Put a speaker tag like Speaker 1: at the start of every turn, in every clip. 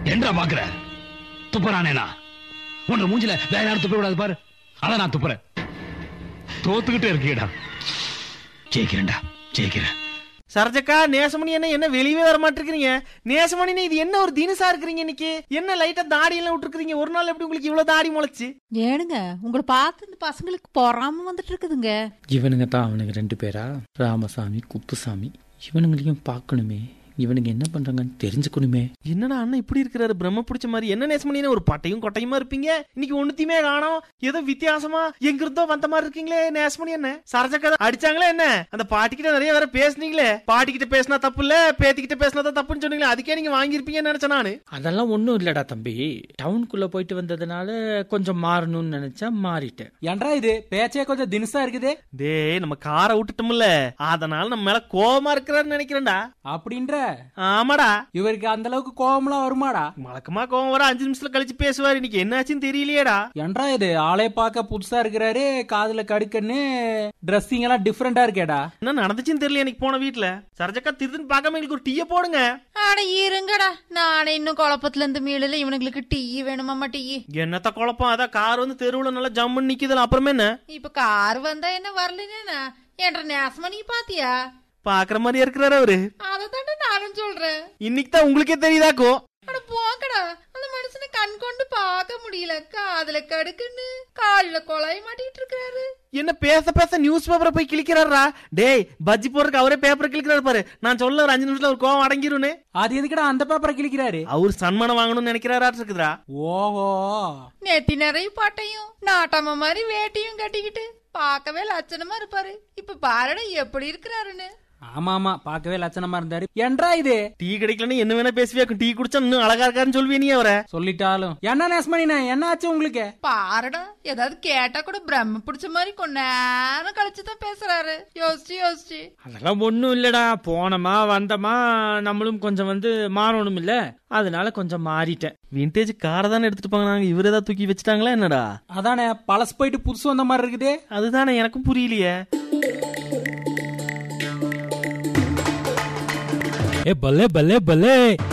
Speaker 1: என்றா பாக்குற துப்புறானேனா உன்ற மூஞ்சில வேற யாரும் துப்ப விடாது பாரு அதான் நான் துப்புறேன் தோத்துக்கிட்டே இருக்கீடா ஜெயிக்கிறேன்டா ஜெயிக்கிறேன்
Speaker 2: சரஜக்கா நேசமணி என்ன என்ன வெளியவே வர மாட்டிருக்கீங்க நேசமணி இது என்ன ஒரு தினசா இருக்கிறீங்க இன்னைக்கு என்ன லைட்டா தாடி எல்லாம் விட்டுருக்கீங்க ஒரு நாள் எப்படி உங்களுக்கு இவ்வளவு தாடி முளைச்சு
Speaker 3: ஏனுங்க உங்களை பார்த்து இந்த பசங்களுக்கு பொறாம வந்துட்டு இருக்குதுங்க
Speaker 4: இவனுங்க தான் அவனுங்க ரெண்டு பேரா ராமசாமி குப்புசாமி இவனுங்களையும் பார்க்கணுமே இவனுங்க என்ன பண்றாங்கன்னு தெரிஞ்சுக்கணுமே
Speaker 2: என்னடா அண்ணன் இப்படி இருக்கிறாரு பிரம்ம பிடிச்ச மாதிரி என்ன நேசமணி ஒரு பட்டையும் கொட்டையுமா இருப்பீங்க இன்னைக்கு ஒண்ணுத்தையுமே காணோம் ஏதோ வித்தியாசமா எங்க இருந்தோ வந்த மாதிரி இருக்கீங்களே நேசமணி என்ன சரஜக்கா அடிச்சாங்களே என்ன அந்த பாட்டிக்கிட்ட நிறைய வேற பேசுனீங்களே பாட்டிக்கிட்ட பேசினா தப்பு இல்ல பேத்திக்கிட்ட பேசினா தான் தப்புன்னு சொன்னீங்களே அதுக்கே நீங்க வாங்கியிருப்பீங்கன்னு நினைச்சேன் நானு
Speaker 4: அதெல்லாம் ஒன்றும் இல்லடா தம்பி டவுனுக்குள்ள போயிட்டு வந்ததுனால கொஞ்சம் மாறணும்னு நினைச்சா மாறிட்டேன்
Speaker 5: ஏன்டா இது பேச்சே கொஞ்சம் தினுசா இருக்குது
Speaker 2: டேய் நம்ம காரை விட்டுட்டோம்ல அதனால நம்ம மேல கோவமா இருக்கிறாருன்னு நினைக்கிறேன்டா
Speaker 5: அப்படின்ற
Speaker 2: ஆமாடா
Speaker 5: இவருக்கு அந்த அளவுக்கு கோவம்லாம் வருமாடா
Speaker 2: வழக்கமா கோவம் வர அஞ்சு நிமிஷத்துல கழிச்சு பேசுவாரு இன்னைக்கு என்னாச்சுன்னு தெரியலையேடா
Speaker 5: ஏன்டா இது ஆளே பார்க்க புதுசா இருக்கிறாரு காதுல கடுக்கன்னு ட்ரெஸ்ஸிங் எல்லாம் டிஃப்ரெண்டா இருக்கேடா
Speaker 2: என்ன நடந்துச்சுன்னு தெரியல எனக்கு போன வீட்டுல சரஜக்கா திருதுன்னு பார்க்காம எங்களுக்கு ஒரு டீய போடுங்க
Speaker 3: ஆட இருங்கடா நானே இன்னும் குழப்பத்துல இருந்து மீளல இவனுங்களுக்கு டீ வேணுமாமா டீ
Speaker 2: என்னத்த குழப்பம் அதான் கார் வந்து தெருவுல நல்லா ஜம்முன்னு நிக்குதுல அப்புறமே என்ன
Speaker 3: இப்ப கார் வந்தா என்ன வரலன்னா என்ற நேசமா நீ பாத்தியா
Speaker 2: பாக்குற மாதிரி இருக்கிறாரு அவரு
Speaker 3: அதத்தாண்ட நானும் சொல்றேன்
Speaker 2: இன்னைக்கு தான் உங்களுக்கே தெரியுதாக்கோ
Speaker 3: அட போங்கடா அந்த மனுஷனை கண் கொண்டு பார்க்க முடியல காதுல கடுக்குன்னு கால்ல கொலாய் மாட்டிட்டு இருக்காரு
Speaker 2: என்ன பேச பேச நியூஸ் பேப்பரை போய் கிழிக்கிறாரா டேய் பஜ்ஜி போடுறதுக்கு அவரே பேப்பர் கிழிக்கிறாரு பாரு நான் சொல்ல ஒரு அஞ்சு நிமிஷத்துல ஒரு கோவம் அடங்கிருன்னு
Speaker 5: அது எதுக்குடா அந்த பேப்பரை கிழிக்கிறாரு
Speaker 2: அவர் சன்மானம் வாங்கணும்னு நினைக்கிறாரா இருக்குதுடா
Speaker 5: ஓஹோ
Speaker 3: நெத்தி நிறைய பாட்டையும் நாட்டாம மாதிரி வேட்டியும் கட்டிக்கிட்டு பார்க்கவே லட்சணமா இருப்பாரு இப்ப பாருடா எப்படி இருக்கிறாருன்னு
Speaker 5: ஆமா ஆமா பார்க்கவே லட்சணமா இருந்தாரு ஏன்டா இது
Speaker 2: டீ கிடைக்கலன்னு என்ன வேணா பேசுவியா டீ குடிச்சா இன்னும் அழகா இருக்காருன்னு சொல்லுவே நீ அவரை
Speaker 5: சொல்லிட்டாலும் என்ன நேஸ்மணிண்ணே என்ன ஆச்சு உங்களுக்கு
Speaker 3: பாருடா ஏதாவது கேட்டா கூட பிரம்ம பிடிச்ச மாதிரி கொஞ்ச நேரம் கழிச்சு தான் பேசுறாரு யோசிச்சு யோசிச்சு
Speaker 4: அதெல்லாம் ஒன்றும் இல்லடா போனோமா வந்தோமா நம்மளும் கொஞ்சம் வந்து மாறணும் இல்ல அதனால கொஞ்சம் மாறிட்டேன்
Speaker 2: விண்டேஜ் காரை தானே எடுத்துட்டு போங்க நாங்க இவரே தான் தூக்கி வச்சுட்டாங்களா என்னடா
Speaker 5: அதானே பழசு போயிட்டு புதுசு வந்த மாதிரி இருக்குது
Speaker 2: அதுதானே எனக்கும் புரியலையே
Speaker 6: ए बल्ले बल्ले बल्ले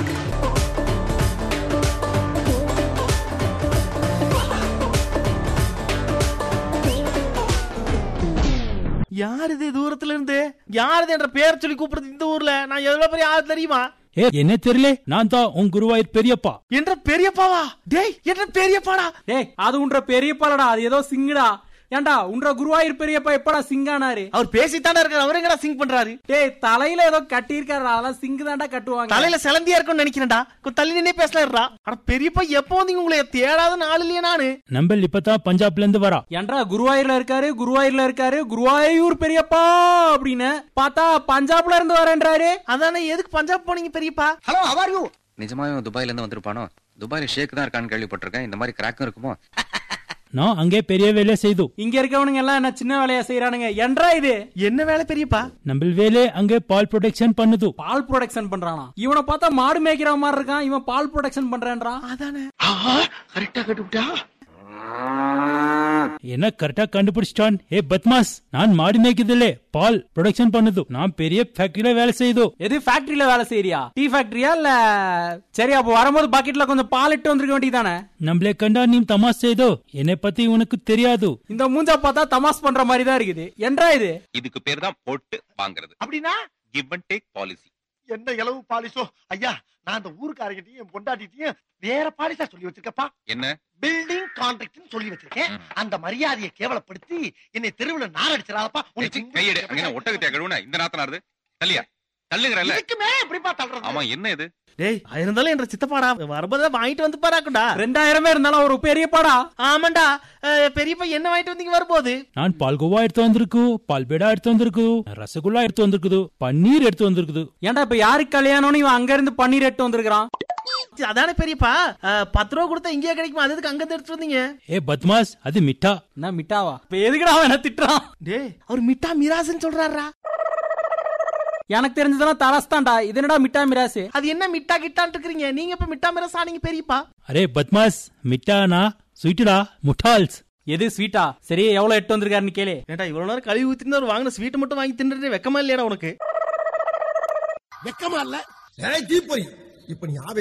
Speaker 2: யார் இது தூரத்துல இருந்து யார் இது என்ற பேர் சொல்லி கூப்பிடுறது இந்த ஊர்ல நான் எவ்வளவு பெரிய ஆள் தெரியுமா
Speaker 6: ஏ என்ன தெரியல நான் தான் உன் குருவாயூர் பெரியப்பா
Speaker 2: என்ற பெரியப்பாவா டேய் என்ற பெரியப்பாடா
Speaker 5: டேய் அது உன்ற பெரியப்பாலடா அது ஏதோ சிங்குடா ஏன்டா உன்ற குருவாயூர் பெரியப்பா எப்படா சிங்கானாரு
Speaker 2: அவர் பேசித்தானே இருக்காரு அவர் எங்கடா சிங் பண்றாரு
Speaker 5: டேய் தலையில ஏதோ கட்டி இருக்காரு அதெல்லாம் சிங்கு தான்டா கட்டுவாங்க
Speaker 2: தலையில சிலந்தியா இருக்கும்னு நினைக்கிறேன்டா கொஞ்சம் தள்ளி நின்னே பேசலாம்டா ஆனா பெரியப்பா எப்போ வந்தீங்க உங்களை தேடாத நாள் இல்லையா நானு
Speaker 6: நம்பல் இப்பதான் பஞ்சாப்ல இருந்து வரா
Speaker 5: ஏன்டா குருவாயூர்ல இருக்காரு குருவாயூர்ல இருக்காரு குருவாயூர் பெரியப்பா அப்படின்னு பார்த்தா பஞ்சாப்ல இருந்து வரேன்றாரு
Speaker 2: அதானே எதுக்கு பஞ்சாப் போனீங்க பெரியப்பா
Speaker 7: ஹலோ ஹவர் யூ நிஜமாவே இவன் துபாயில இருந்து வந்திருப்பானோ துபாயில ஷேக் தான் இருக்கான்னு கேள்விப்பட்டிருக்கேன் இந்த மாதிரி கிராக்கும் இருக்குமோ
Speaker 6: நான் அங்கே பெரிய வேலை செய்து
Speaker 5: இங்க இருக்கவனுங்க எல்லாம் என்ன சின்ன வேலையா செய்யறானுங்க என்றா இது
Speaker 2: என்ன வேலை பெரியப்பா
Speaker 6: நம்பல் வேலை அங்கே பால் ப்ரொடக்ஷன் பண்ணுது
Speaker 5: பால் ப்ரொடக்ஷன் பண்றானா இவனை பார்த்தா மாடு மேய்க்கிற மாதிரி இருக்கான் இவன் பால் ப்ரொடக்ஷன் பண்றேன்றான்
Speaker 2: அதானே
Speaker 6: என்ன கரெக்டா கண்டுபிடிச்சிட்டான் ஏ பத்மாஸ் நான் மாடு மேய்க்குதில்லே பால் ப்ரொடக்ஷன் பண்ணுது நான் பெரிய ஃபேக்டரியில வேலை செய்து
Speaker 5: எது ஃபேக்டரியில வேலை செய்யறியா டீ ஃபேக்டரியா இல்ல சரி அப்போ வரும்போது பாக்கெட்ல கொஞ்சம் பால் இட்டு வந்திருக்க வேண்டியதானே
Speaker 6: நம்மளே கண்டா நீ தமாஸ் செய்தோ என்னை பத்தி உனக்கு தெரியாது
Speaker 5: இந்த மூஞ்சா பார்த்தா தமாஸ் பண்ற மாதிரி தான் இருக்குது என்றா இது
Speaker 8: இதுக்கு பேர் தான் போட்டு வாங்குறது
Speaker 9: அப்படின்னா
Speaker 8: கிவ் அண்ட் டேக் பாலிசி
Speaker 9: என்ன இளவு பாலிசோ ஐயா நான் அந்த ஊருக்காரங்கிட்டையும் என் பொண்டாட்டிட்டையும் வேற பாலிசா சொல்லி வச்சிருக்கப்பா
Speaker 8: என்ன
Speaker 9: பில்டிங் கான்ட்ராக்ட் சொல்லி வச்சிருக்கேன்
Speaker 8: ம்.
Speaker 9: அந்த மரியாதையை கேவலப்படுத்தி என்னை தெருவுல நாரடிச்சிடாதப்பா
Speaker 8: ஏச்சி, கையெடு அங்க என்ன ஒட்டகத்தை கழுவுன இந்த நாத்தனாருது தள்ளியா தள்ளுகிறல்ல
Speaker 9: இதுக்குமே எப்படிப்பா தள்ளுறது
Speaker 8: ஆமா என்ன இது
Speaker 2: டேய் இருந்தாலும் என்ற சித்தப்பாடா வரும்போது வாங்கிட்டு வந்து பாராக்குண்டா
Speaker 5: ரெண்டாயிரமே இருந்தாலும் ஒரு பெரிய பாடா
Speaker 2: ஆமாண்டா அஹ், பெரியப்பா என்ன வாங்கிட்டு வந்தீங்க வரும்போது
Speaker 6: நான் பால்கோவா எடுத்து வந்திருக்கு பால் பேடா எடுத்து வந்திருக்கு ரசகுல்லா எடுத்து வந்திருக்குது பன்னீர் எடுத்து வந்திருக்குது
Speaker 5: ஏன்டா இப்ப யாருக்கு கல்யாணம்னு இவன் அங்க இருந்து பன்னீர் எட்டு வந்திருக்கான்
Speaker 2: அதானே பெரியப்பா அஹ், பத்து ரூபா கொடுத்தா இங்கேயே கிடைக்குமா அது எதுக்கு அங்க இருந்து எடுத்துட்டு வந்தீங்க
Speaker 6: ஏ பத்மாஸ் அது மிட்டா
Speaker 5: என்ன மிட்டாவா இப்ப எதுக்குடா அவன் என்ன திட்டுறான்
Speaker 2: டேய் அவர் மிட்டா மிராசுன்னு சொல்றாரா
Speaker 5: எனக்கு தெரிஞ்சதெல்லாம் தலஸ் தான்டா இது என்னடா மிட்டா மிராசு
Speaker 2: அது என்ன மிட்டா கிட்டான்னு இருக்கிறீங்க நீங்க இப்ப மிட்டா மிராஸ் ஆனீங்க பெரியப்பா
Speaker 6: அரே பத்மாஸ் மிட்டானா ஸ்வீட்டுடா முட்டால்ஸ்
Speaker 5: எது ஸ்வீட்டா சரி எவ்வளவு எட்டு வந்திருக்காருன்னு கேளு
Speaker 2: ஏண்டா இவ்வளவு நேரம் கழுவி ஊத்திருந்தா ஒரு வாங்கின ஸ்வீட் மட்டும் வாங்கி தின்னுட்டு வெக்கமா இல்லையாடா உனக்கு
Speaker 10: வெக்கமா இல்ல தீப்பொறி இப்ப நீ ஆவே